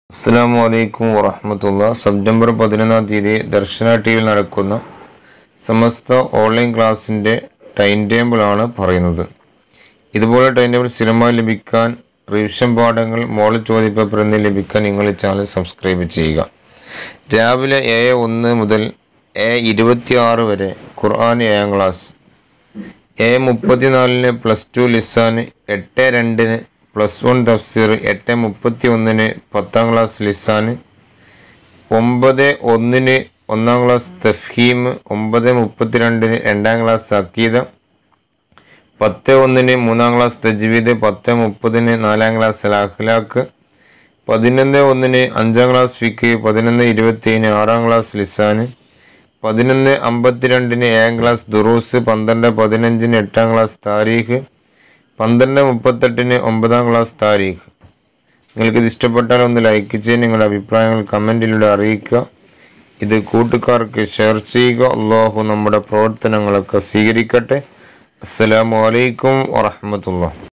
അസ്സാം വലൈക്കും വറഹമത്തുള്ള സെപ്റ്റംബർ പതിനൊന്നാം തീയതി ദർശന ടി വിയിൽ നടക്കുന്ന സമസ്ത ഓൺലൈൻ ക്ലാസ്സിൻ്റെ ടൈം ടേബിളാണ് പറയുന്നത് ഇതുപോലെ ടൈം ടേബിൾ സ്ഥിരമായി ലഭിക്കാൻ റിവിഷൻ പാഠങ്ങൾ മോളിൽ ചോദ്യപേപ്പർ എന്നിവ ലഭിക്കാൻ നിങ്ങൾ ഈ ചാനൽ സബ്സ്ക്രൈബ് ചെയ്യുക രാവിലെ ഏഴ് ഒന്ന് മുതൽ എ ഇരുപത്തി ആറ് വരെ ഖുർആൻ ഏഴാം ക്ലാസ് എ മുപ്പത്തിനാലിന് പ്ലസ് ടു ലിസാന് എട്ട് രണ്ടിന് പ്ലസ് വൺ തഫ്സീർ എട്ട് മുപ്പത്തി ഒന്നിന് പത്താം ക്ലാസ് ലിസാന് ഒമ്പത് ഒന്നിന് ഒന്നാം ക്ലാസ് തഫീം ഒമ്പത് മുപ്പത്തിരണ്ടിന് രണ്ടാം ക്ലാസ് അക്കീദ പത്ത് ഒന്നിന് മൂന്നാം ക്ലാസ് തജ്വീദ് പത്ത് മുപ്പതിന് നാലാം ക്ലാസ് അൽ അഖ്ലാഖ് പതിനൊന്ന് ഒന്നിന് അഞ്ചാം ക്ലാസ് ഫിക്ക് പതിനൊന്ന് ഇരുപത്തിയേഴിന് ആറാം ക്ലാസ് ലിസാന് പതിനൊന്ന് അമ്പത്തിരണ്ടിന് ഏഴാം ക്ലാസ് ദുറൂസ് പന്ത്രണ്ട് പതിനഞ്ചിന് എട്ടാം ക്ലാസ് താരീഖ് പന്ത്രണ്ട് മുപ്പത്തെട്ടിന് ഒമ്പതാം ക്ലാസ് താരീഖ് നിങ്ങൾക്ക് ഇത് ഇഷ്ടപ്പെട്ടാൽ ഒന്ന് ലൈക്ക് ചെയ്ത് നിങ്ങളുടെ അഭിപ്രായങ്ങൾ കമൻറ്റിലൂടെ അറിയിക്കുക ഇത് കൂട്ടുകാർക്ക് ഷെയർ ചെയ്യുക അള്ളാഹു നമ്മുടെ പ്രവർത്തനങ്ങളൊക്കെ സ്വീകരിക്കട്ടെ അസ്സലാമു അലൈക്കും വറഹമത്തുള്ള